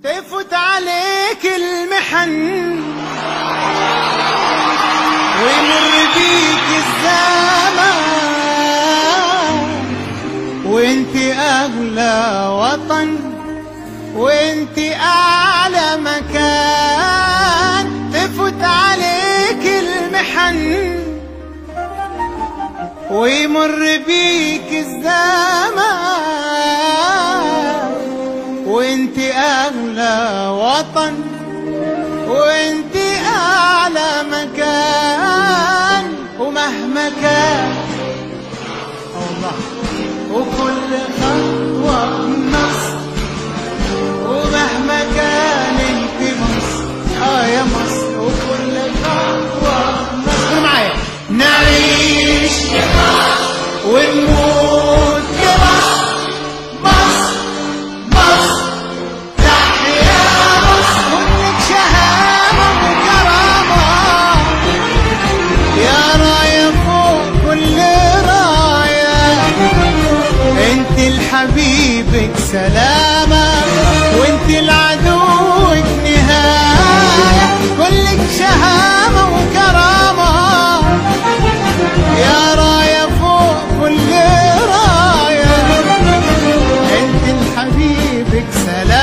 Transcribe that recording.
تفوت عليك المحن ويمر بيك الزمان وانت اغلى وطن وانت اعلى مكان تفوت عليك المحن ويمر بيك الزمان وانت اغلى وطن وانت اعلى مكان ومهما كان الله وكل خطوة بنصر ومهما كان انت مصر اه يا مصر وكل خطوة بنصر معايا نعيش ونموت يا مصر مصر مصر تحيا مصر كلك شهامة وكرامة يا راية فوق كل راية انت لحبيبك سلامة وانت لعدوك نهاية كلك شهامة وكرامة يا راية فوق كل راية انت لحبيبك سلامة